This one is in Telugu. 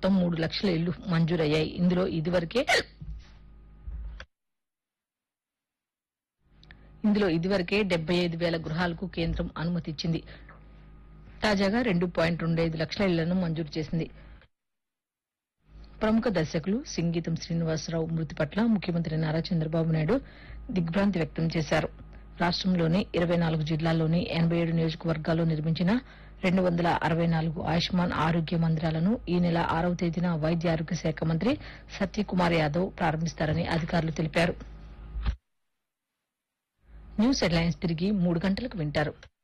మొత్తం మూడు లక్షల ఇళ్లు మంజూరయ్యాయి ఇందులో ఇదివరకే ఇందులో ఇదివరకే డెబ్బై ఐదు వేల గృహాలకు కేంద్రం అనుమతి ఇచ్చింది తాజాగా రెండు పాయింట్ రెండు ఐదు లక్షల ఇళ్లను మంజూరు చేసింది ప్రముఖ దర్శకులు సింగీతం శ్రీనివాసరావు మృతి పట్ల ముఖ్యమంత్రి నారా చంద్రబాబు నాయుడు దిగ్భ్రాంతి వ్యక్తం చేశారు రాష్ట్రంలోని ఇరవై నాలుగు జిల్లాల్లోని ఎనబై ఏడు నియోజకవర్గాల్లో నిర్మించిన రెండు వందల అరవై నాలుగు ఆయుష్మాన్ ఆరోగ్య మందిరాలను ఈ నెల ఆరవ తేదీన వైద్య ఆరోగ్య శాఖ మంత్రి సత్యకుమార్ యాదవ్ ప్రారంభిస్తారని అధికారులు తెలిపారు న్యూస్ హెడ్లైన్స్ తిరిగి మూడు గంటలకు వింటారు